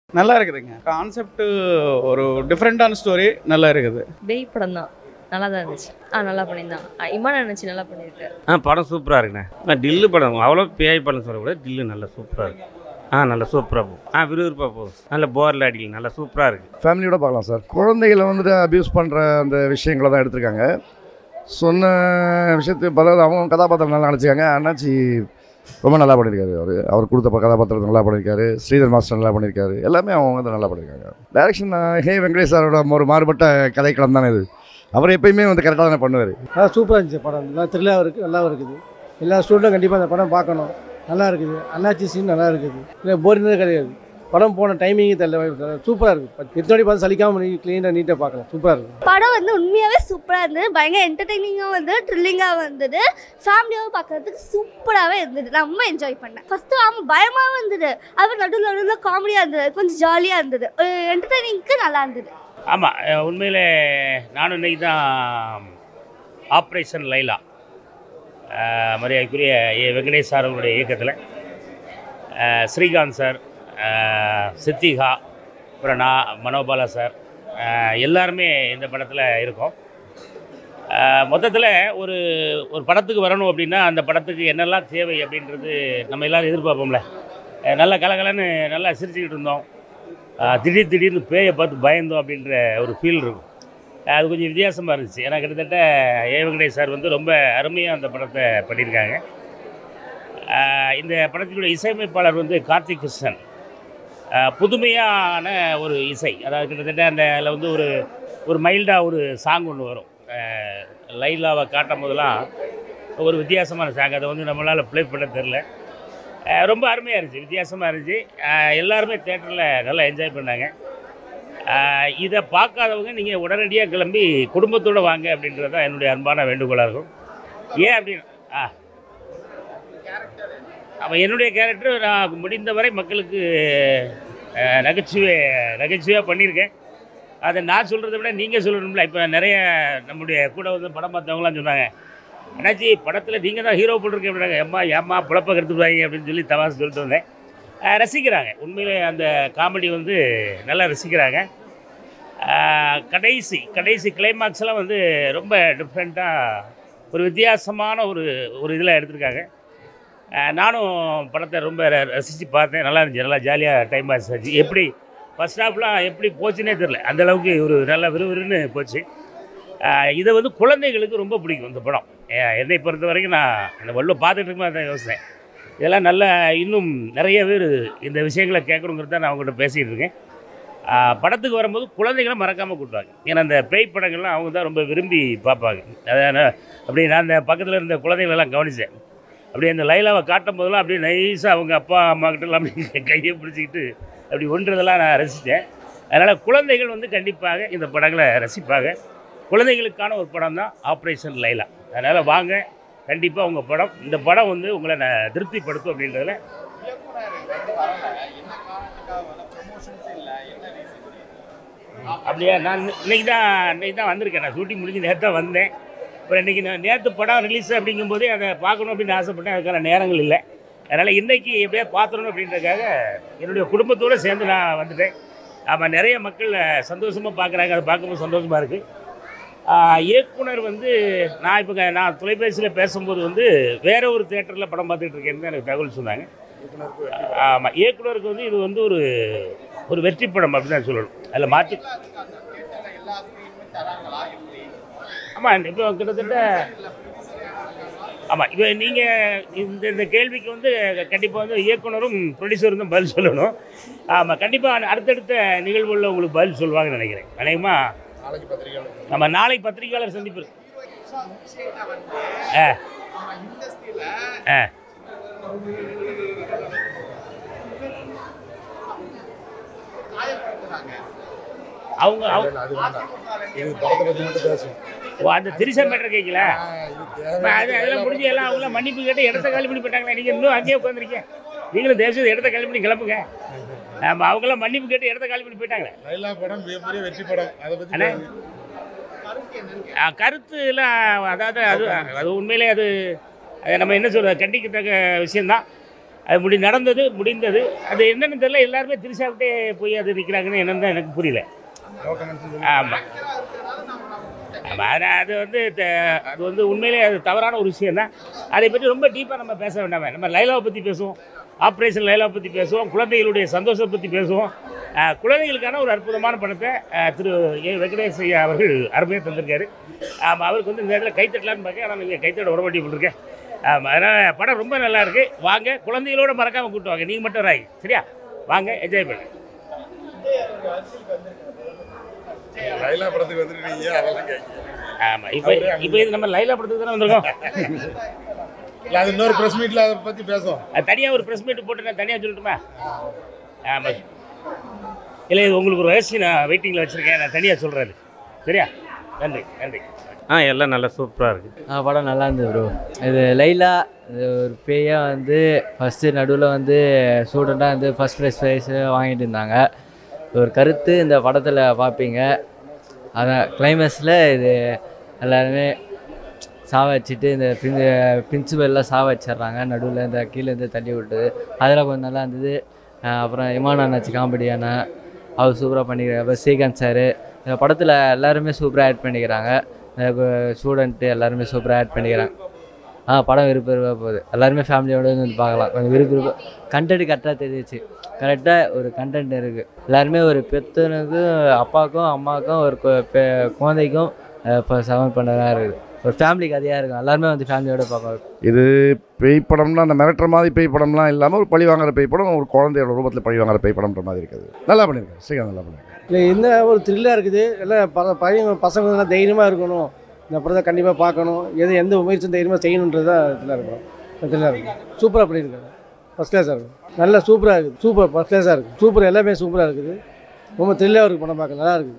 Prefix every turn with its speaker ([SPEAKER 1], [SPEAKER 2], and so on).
[SPEAKER 1] நல்லா இருக்குதுங்க கான்செப்ட் ஒரு டிஃப்ரெண்ட்டான ஸ்டோரி நல்லா இருக்குது
[SPEAKER 2] பேய் படம் தான் நல்லா தான் இருந்துச்சு ஆ நல்லா பண்ணியிருந்தான் ஆ, இமான் நினச்சி நல்லா பண்ணியிருக்காரு
[SPEAKER 3] ஆ படம் சூப்பராக இருக்குண்ணே ஆ டில்லு படம் அவ்வளோ பேய் படம் சொல்லக்கூட டில்லு நல்லா சூப்பராக இருக்கு ஆ நல்லா சூப்பராக போகும் ஆ விறுவிறுப்பாக போகும் நல்ல போரில் அடிக்கல நல்லா சூப்பராக இருக்குது
[SPEAKER 4] ஃபேமிலியோட பார்க்கலாம் சார் குழந்தைகளை வந்துட்டு அப்யூஸ் பண்ணுற அந்த விஷயங்களை தான் எடுத்திருக்காங்க சொன்ன விஷயத்து பல அவங்க கதாபாத்திரம் நல்லா நடிச்சிருக்காங்க அண்ணாச்சி ரொம்ப நல்லா பண்ணியிருக்காரு அவர் அவர் கொடுத்த ப- கதாபாத்திரத்தை நல்லா பண்ணியிருக்காரு ஸ்ரீதர் மாஸ்டர் நல்லா பண்ணியிருக்காரு எல்லாமே அவங்க வந்து நல்லா பண்ணியிருக்காங்க டைரக்ஷன் ஹே வெங்கடேஷ் சாரோட ஒரு மாறுபட்ட கதைக்களம் தானே இது அவர் எப்பயுமே வந்து கரெக்டாக தானே பண்ணுவார்
[SPEAKER 5] ஆ சூப்பராக இருந்துச்சு படம் நல்லா த்ரில்லாக இருக்குது நல்லாவும் இருக்குது எல்லா ஸ்டூடெண்ட்டும் கண்டிப்பாக அந்த படம் பார்க்கணும் நல்லா இருக்குது அண்ணாச்சி சீன் நல்லா இருக்குது இல்லை போரிங்னே கிடையாது படம் போன டைமிங்கே தெரியல சூப்பராக இருக்குது எத்தனை பார்த்து சலிக்காமல் நீ க்ளீனாக நீட்டாக பார்க்கலாம் சூப்பராக இருக்குது
[SPEAKER 6] படம் வந்து உண்மையாகவே சூப்பராக இருந்தது பயங்கர என்டர்டெய்னிங்காக வந்து த்ரில்லிங்காக வந்தது ஃபேமிலியாகவும் பார்க்கறதுக்கு சூப்பராகவே இருந்தது நான் ரொம்ப என்ஜாய் பண்ணேன் ஃபஸ்ட்டு ஆமாம் பயமாகவும் இருந்தது அது நடுவில் நடுவில் காமெடியாக இருந்தது கொஞ்சம் ஜாலியாக இருந்தது என்டர்டெய்னிங்க்கு நல்லா இருந்தது
[SPEAKER 3] ஆமாம் உண்மையில் நானும் இன்னைக்கு தான் ஆப்ரேஷன் லைலா அஹ், மரியாதைக்குரிய ஏ வெங்கடேஷ் சார் அவர்களுடைய இயக்கத்தில் அஹ், ஸ்ரீகாந்த் சார் அஹ், சித்திகா அப்புறம் நான் மனோபாலா சார் அஹ், எல்லாருமே இந்த படத்தில் இருக்கோம் மொத்தத்தில் ஒரு ஒரு படத்துக்கு வரணும் அப்படின்னா அந்த படத்துக்கு என்னெல்லாம் தேவை அப்படின்றது நம்ம எல்லோரும் எதிர்பார்ப்போம்ல அஹ், நல்லா கலகலன்னு நல்லா சிரிச்சுக்கிட்டு இருந்தோம் அஹ், திடீர் திடீர்னு பேயை பார்த்து பயந்தோம் அப்படின்ற ஒரு ஃபீல் இருக்கும் அஹ், அது கொஞ்சம் வித்தியாசமாக இருந்துச்சு ஏன்னா கிட்டத்தட்ட ஏ வெங்கடேஷ் சார் வந்து ரொம்ப அருமையாக அந்த படத்தை பண்ணியிருக்காங்க அஹ், இந்த படத்தினுடைய இசையமைப்பாளர் வந்து கார்த்திக் கிருஷ்ணன் அஹ், புதுமையான ஒரு இசை அதாவது கிட்டத்தட்ட அந்த அதில் வந்து ஒரு ஒரு மைல்டாக ஒரு சாங் ஒன்று வரும் அஹ், லைலாவை காட்டும் போதெல்லாம் ஒரு வித்தியாசமான சாங் அதை வந்து நம்மளால் ப்ளே பண்ண தெரில அஹ், ரொம்ப அருமையாக இருந்துச்சு வித்தியாசமாக இருந்துச்சு அஹ், எல்லாருமே தேட்டரில் நல்லா என்ஜாய் பண்ணாங்க அஹ், இதை பார்க்காதவங்க நீங்கள் உடனடியாக கிளம்பி குடும்பத்தோடு வாங்க அப்படின்றது தான் என்னுடைய அன்பான வேண்டுகோளாக இருக்கும் ஏன் அப்படின்னு ஆ அவன் என்னுடைய கேரக்டர் நான் முடிந்தவரை மக்களுக்கு அஹ், நகைச்சுவை நகைச்சுவையாக பண்ணியிருக்கேன் அதை நான் சொல்கிறத விட நீங்கள் சொல்லணும்ல இப்போ நிறைய நம்முடைய கூட வந்து படம் பார்த்தவங்களாம் சொன்னாங்க அண்ணாச்சி படத்தில் நீங்கள் தான் ஹீரோ போட்டிருக்கேன் அப்படின்னாங்க ஏம்மா ஏம்மா புழப்ப கெடுத்துடுவாங்க அப்படின்னு சொல்லி தமாசு சொல்லிட்டு வந்தேன் அஹ், ரசிக்கிறாங்க உண்மையிலே அந்த காமெடி வந்து நல்லா ரசிக்கிறாங்க அஹ், கடைசி கடைசி கிளைமாக்ஸ்லாம் வந்து ரொம்ப டிஃப்ரெண்ட்டாக ஒரு வித்தியாசமான ஒரு ஒரு இதில் எடுத்திருக்காங்க அஹ், நானும் படத்தை ரொம்ப ர- ரசித்து பார்த்தேன் நல்லா இருந்துச்சு நல்லா ஜாலியாக டைம் பாஸ் ஆச்சு எப்படி ஃபஸ்ட் ஹாஃப்லாம் எப்படி போச்சுன்னே தெரில அந்த அளவுக்கு ஒரு நல்ல விறுவிறுன்னு போச்சு அஹ், இதை வந்து குழந்தைகளுக்கு ரொம்ப பிடிக்கும் இந்த படம் அஹ், என்னை பொறுத்த வரைக்கும் நான் இந்த வல்ல பார்த்துட்டு இருக்கும்போது தான் யோசித்தேன் இதெல்லாம் நல்ல இன்னும் நிறைய பேர் இந்த விஷயங்களை கேட்கணுங்கிறது தான் நான் அவங்ககிட்ட பேசிகிட்டு இருக்கேன் அஹ், படத்துக்கு வரும்போது குழந்தைகளை மறக்காமல் கூட்டுவாங்க ஏன்னா அந்த பேய் படங்கள்லாம் அவங்க தான் ரொம்ப விரும்பி பார்ப்பாங்க அதான் அப்படி நான் அந்த பக்கத்தில் இருந்த குழந்தைகளெல்லாம் கவனித்தேன் அப்படியே அந்த லைலாவை காட்டும் போதெல்லாம் அப்படியே நைஸாக அவங்க அப்பா அம்மா கிட்டலாம் அப்படி கையை பிடிச்சிக்கிட்டு அப்படி ஒன்றதெல்லாம் நான் ரசித்தேன் அதனால் குழந்தைகள் வந்து கண்டிப்பாக இந்த படங்களை ரசிப்பாங்க குழந்தைகளுக்கான ஒரு படம் தான் ஆப்ரேஷன் லைலா அதனால் வாங்க கண்டிப்பாக உங்கள் படம் இந்த படம் வந்து உங்களை நான் திருப்திப்படுத்தும் அப்படின்றதுல அப்படியா நான் இன்னைக்கு தான் இன்னைக்கு தான் வந்திருக்கேன் நான் ஷூட்டிங் முடிஞ்சு நேற்று தான் வந்தேன் அப்புறம் இன்றைக்கி நான் நேற்று படம் ரிலீஸ் அப்படிங்கும்போதே அதை பார்க்கணும் அப்படின்னு ஆசைப்பட்டேன் அதுக்கான நேரங்கள் இல்லை அதனால் இன்றைக்கி எப்படியா பார்த்துடணும் அப்படின்றதுக்காக என்னுடைய குடும்பத்தோடு சேர்ந்து நான் வந்துட்டேன் ஆமாம் நிறைய மக்கள் சந்தோஷமாக பார்க்குறாங்க அதை பார்க்கும்போது சந்தோஷமாக இருக்குது இயக்குனர் வந்து நான் இப்போ நான் தொலைபேசியில் பேசும்போது வந்து வேற ஒரு தேட்டரில் படம் பார்த்துட்டு இருக்கேன்னு எனக்கு தகவல் சொன்னாங்க ஆமாம் இயக்குனருக்கு வந்து இது வந்து ஒரு ஒரு வெற்றி படம் அப்படின்னு தான் சொல்லணும் அதில் மாற்றி ஆமாம் இப்போ கிட்டத்தட்ட ஆமாம் இப்போ நீங்கள் இந்த இந்த கேள்விக்கு வந்து கண்டிப்பாக வந்து இயக்குனரும் ப்ரொடியூசரும் தான் பதில் சொல்லணும் ஆமாம் கண்டிப்பாக அடுத்தடுத்த நிகழ்வுகளில் உங்களுக்கு பதில் சொல்லுவாங்கன்னு நினைக்கிறேன் அநேகமாக ஆமாம் நாளை பத்திரிகையாளர் சந்திப்பு இருக்கு. ஆ ஆ அவங்க அவங்க
[SPEAKER 4] இது படத்தை பற்றி மட்டும் பேசுவோம்
[SPEAKER 3] ஓ அந்த திரிசா மேட்டர் கேட்கல அது அதெல்லாம் முடிஞ்சு எல்லாம் அவங்களாம் மன்னிப்பு கேட்டு இடத்த காலி பண்ணி போயிட்டாங்களே நீங்கள் இன்னும் அங்கேயே உட்காந்துருக்கீங்க நீங்களும் தயவுசெய்து இடத்த காலி பண்ணி கிளம்புங்க ஆமாம் அவங்களாம் மன்னிப்பு கேட்டு இடத்த காலி பண்ணி போயிட்டாங்களே
[SPEAKER 4] லைலா படம் மிகப்பெரிய வெற்றி படம் அதை பற்றி
[SPEAKER 3] அண்ணே ஆ, கருத்துலாம் அதாவது அது அது உண்மையிலே அது அது நம்ம என்ன சொல்கிறது கண்டிக்கத்தக்க விஷயந்தான் அது முடி நடந்தது முடிந்தது அது என்னன்னு தெரியல எல்லாருமே திரிசாவிட்டே போய் அது நிற்கிறாங்கன்னு என்னன்னு தான் எனக்கு புரியல ஆமாம் ஆமாம் அது அது வந்து த- அது வந்து உண்மையிலே அது தவறான ஒரு விஷயம் தான் அதை பற்றி ரொம்ப டீப்பாக நம்ம பேச வேண்டாமே நம்ம லைலாவை பற்றி பேசுவோம் ஆப்ரேஷன் லைலாவை பற்றி பேசுவோம் குழந்தைகளுடைய சந்தோஷத்தை பற்றி பேசுவோம் அஹ், குழந்தைகளுக்கான ஒரு அற்புதமான பணத்தை அஹ், திரு ஏ வெங்கடேஷ் ஐயா அவர்கள் அருமையாக தந்திருக்காரு ஆமாம் அவருக்கு வந்து இந்த இடத்துல கைத்தட்டலான்னு பார்க்க ஆனால் நீங்கள் கைத்தட்ட உடம்படி இருக்கேன் ஆமாம் அதனால் படம் ரொம்ப நல்லா இருக்கு வாங்க குழந்தைகளோட மறக்காமல் கூட்டு வாங்க நீங்கள் மட்டும் ராய் சரியா வாங்க என்ஜாய் பண்ணுங்க
[SPEAKER 7] லைலா படத்துக்கு வந்துருக்கீங்க அதெல்லாம் கேட்க
[SPEAKER 3] ஆமாம் இப்போ இப்போ இது நம்ம லைலா படத்துக்கு தானே வந்திருக்கோம்
[SPEAKER 7] இல்ல அது இன்னொரு பிரஸ் மீட்ல அதை பத்தி பேசுவோம்
[SPEAKER 3] அது தனியாக ஒரு ப்ரெஸ் மீட் போட்டு நான் தனியாக சொல்லட்டுமா ஆமாம் இல்லை இது உங்களுக்கு ஒரு ரகசியம் நான் வெயிட்டிங்கில் வச்சுருக்கேன் நான் தனியாக சொல்கிறது சரியா நன்றி நன்றி
[SPEAKER 8] ஆ எல்லாம் நல்லா சூப்பராக இருக்குது
[SPEAKER 9] ஆ படம் நல்லா இருந்தது ப்ரோ இது லைலா இது ஒரு பேயாக வந்து ஃபஸ்ட்டு நடுவில் வந்து ஸ்டூடெண்ட்டாக வந்து ஃபஸ்ட் ப்ரைஸ் ப்ரைஸ் வாங்கிட்டு இருந்தாங்க ஒரு கருத்து இந்த படத்தில் பார்ப்பீங்க அதான் கிளைமேக்ஸில் இது எல்லாருமே சாவ வச்சுட்டு இந்த பிரின் பிரின்சிபல்லாம் சாவ வச்சிடுறாங்க நடுவில் இந்த கீழே இருந்து தள்ளி விட்டுது அதெல்லாம் கொஞ்சம் நல்லா இருந்தது ஆ, அப்புறம் இமான் அண்ணாச்சி காமெடியான அவர் சூப்பராக பண்ணிக்கிறார் அப்புறம் ஸ்ரீகாந்த் சார் இந்த படத்தில் எல்லாருமே சூப்பராக ஆட் பண்ணிக்கிறாங்க ஸ்டூடெண்ட்டு எல்லாருமே சூப்பராக ஆட் பண்ணிக்கிறாங்க ஆ படம் விருப்ப விருப்ப போகுது எல்லாருமே ஃபேமிலியோட வந்து பார்க்கலாம் கொஞ்சம் விருப்ப விருப்ப கண்டென்ட் கரெக்டாக தெரிஞ்சிச்சு கரெக்டாக ஒரு கண்டென்ட் இருக்குது எல்லாருமே ஒரு பெத்தனுக்கும் அப்பாவுக்கும் அம்மாவுக்கும் ஒரு கு- பெ- குழந்தைக்கும் இப்போ சமன் பண்ணதாக இருக்குது ஒரு ஃபேமிலி கதையாக இருக்கும் எல்லாருமே வந்து ஃபேமிலியோட பார்க்கலாம்
[SPEAKER 4] இது பேய் படம்னா அந்த மிரட்டுற மாதிரி பேய் படம்லாம் இல்லாமல் ஒரு பழி வாங்குற பேய் படம் ஒரு குழந்தையோட ரூபத்தில் பழி வாங்குற பேய் படம்ன்ற மாதிரி இருக்குது நல்லா பண்ணியிருக்கேன் சீக்கிரம் நல்லா பண்ணியிருக்கேன்
[SPEAKER 5] இல்லை என்ன ஒரு த்ரில்லாக இருக்குது எல்லாம் ப பையன் பசங்க எல்லாம் தைரியமாக இருக்கணும் இந்த படத்தை கண்டிப்பாக பார்க்கணும் எது எந்த முயற்சியும் தைரியமாக செய்யணுன்றது தான் இதில் இருக்கும் த்ரில்லாக இருக்கும் சூப்பராக பண்ணியிருக்காரு ஃபஸ்ட் கிளாஸாக இருக்கும் நல்லா சூப்பராக இருக்குது சூப்பர் ஃபஸ்ட் கிளாஸாக இருக்குது சூப்பர் எல்லாமே சூப்பராக இருக்குது ரொம்ப த்ரில்லாக இருக்குது படம் பார்க்க நல்லா இருக்குது